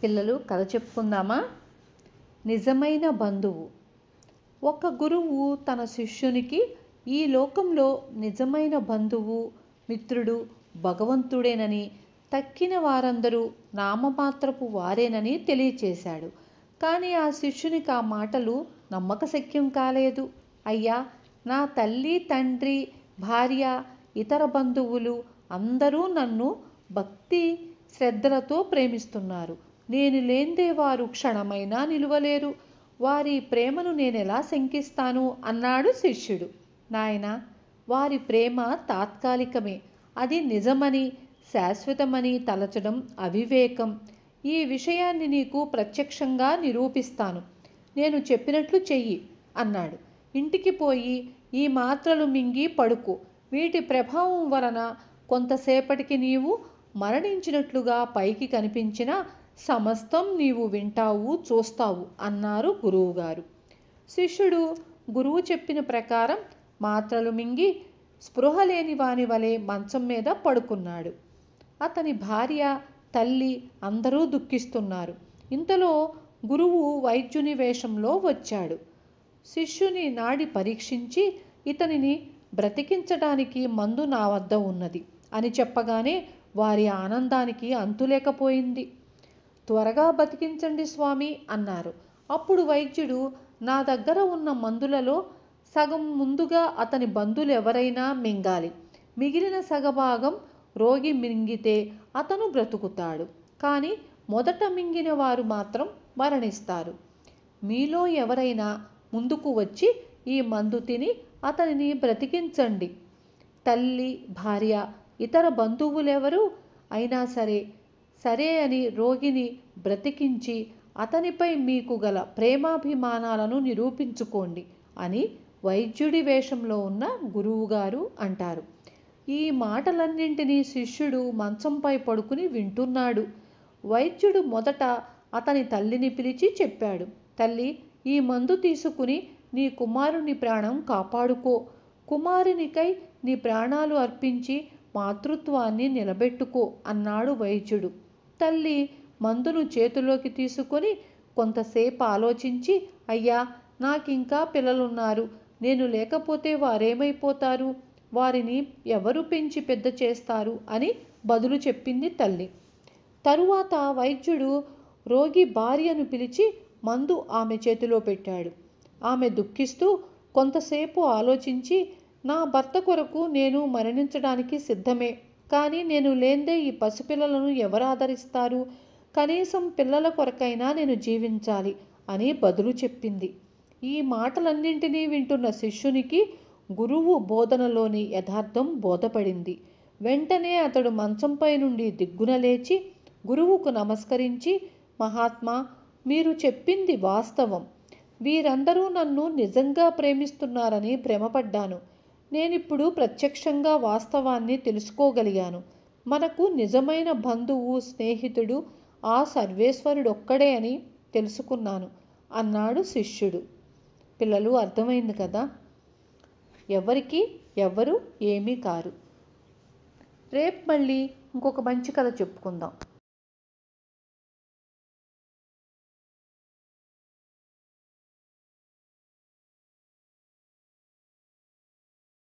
పిల్లలు కథ చెప్పుకుందామా నిజమైన బంధువు ఒక గురువు తన శిష్యునికి ఈ లోకంలో నిజమైన బంధువు మిత్రుడు భగవంతుడేనని తక్కిన వారందరూ నామమాత్రపు వారేనని తెలియచేశాడు కానీ ఆ శిష్యునికి ఆ మాటలు నమ్మకశక్యం కాలేదు అయ్యా నా తల్లి తండ్రి భార్య ఇతర బంధువులు అందరూ నన్ను భక్తి శ్రద్ధలతో ప్రేమిస్తున్నారు నేను లేందే వారు క్షణమైనా నిలువలేరు వారి ప్రేమను నేనెలా శంకిస్తాను అన్నాడు శిష్యుడు నాయన వారి ప్రేమ తాత్కాలికమే అది నిజమని శాశ్వతమని తలచడం అవివేకం ఈ విషయాన్ని నీకు ప్రత్యక్షంగా నిరూపిస్తాను నేను చెప్పినట్లు చెయ్యి అన్నాడు ఇంటికి పోయి ఈ మాత్రలు మింగి పడుకో వీటి ప్రభావం వలన కొంతసేపటికి నీవు మరణించినట్లుగా పైకి కనిపించిన సమస్తం నీవు వింటావు చూస్తావు అన్నారు గురువుగారు శిష్యుడు గురువు చెప్పిన ప్రకారం మాత్రలు మింగి స్పృహ లేని వాని వలె మంచం మీద పడుకున్నాడు అతని భార్య తల్లి అందరూ దుఃఖిస్తున్నారు ఇంతలో గురువు వైద్యుని వేషంలో వచ్చాడు శిష్యుని నాడి పరీక్షించి ఇతనిని బ్రతికించడానికి మందు నా వద్ద ఉన్నది అని చెప్పగానే వారి ఆనందానికి అంతులేకపోయింది త్వరగా బతికించండి స్వామి అన్నారు అప్పుడు వైద్యుడు నా దగ్గర ఉన్న మందులలో సగం ముందుగా అతని బంధువులు ఎవరైనా మింగాలి మిగిలిన సగభాగం రోగి మింగితే అతను బ్రతుకుతాడు కానీ మొదట మింగిన వారు మాత్రం మరణిస్తారు మీలో ఎవరైనా ముందుకు వచ్చి ఈ మందు తిని అతనిని బ్రతికించండి తల్లి భార్య ఇతర బంధువులెవరు అయినా సరే సరే అని రోగిని బ్రతికించి అతనిపై మీకు గల ప్రేమాభిమానాలను నిరూపించుకోండి అని వైద్యుడి వేషంలో ఉన్న గురువుగారు అంటారు ఈ మాటలన్నింటినీ శిష్యుడు మంచంపై పడుకుని వింటున్నాడు వైద్యుడు మొదట అతని తల్లిని పిలిచి చెప్పాడు తల్లి ఈ మందు తీసుకుని నీ కుమారుని ప్రాణం కాపాడుకో కుమారునికై నీ ప్రాణాలు అర్పించి మాతృత్వాన్ని నిలబెట్టుకో అన్నాడు వైద్యుడు తల్లి మందును చేతిలోకి తీసుకొని కొంతసేపు ఆలోచించి అయ్యా నాకింకా పిల్లలున్నారు నేను లేకపోతే వారేమైపోతారు వారిని ఎవరు పెంచి పెద్ద చేస్తారు అని బదులు చెప్పింది తల్లి తరువాత వైద్యుడు రోగి భార్యను పిలిచి మందు ఆమె చేతిలో పెట్టాడు ఆమె దుఃఖిస్తూ కొంతసేపు ఆలోచించి నా భర్త కొరకు నేను మరణించడానికి సిద్ధమే కానీ నేను లేందే ఈ పసిపిల్లలను ఎవరు ఆదరిస్తారు కనీసం పిల్లల కొరకైనా నేను జీవించాలి అని బదులు చెప్పింది ఈ మాటలన్నింటినీ వింటున్న శిష్యునికి గురువు బోధనలోని యథార్థం బోధపడింది వెంటనే అతడు మంచంపై నుండి దిగ్గున లేచి గురువుకు నమస్కరించి మహాత్మా మీరు చెప్పింది వాస్తవం వీరందరూ నన్ను నిజంగా ప్రేమిస్తున్నారని భ్రమపడ్డాను నేనిప్పుడు ప్రత్యక్షంగా వాస్తవాన్ని తెలుసుకోగలిగాను మనకు నిజమైన బంధువు స్నేహితుడు ఆ సర్వేశ్వరుడొక్కడే అని తెలుసుకున్నాను అన్నాడు శిష్యుడు పిల్లలు అర్థమైంది కదా ఎవరికి ఎవరు ఏమీ కారు రేపు మళ్ళీ ఇంకొక మంచి కథ చెప్పుకుందాం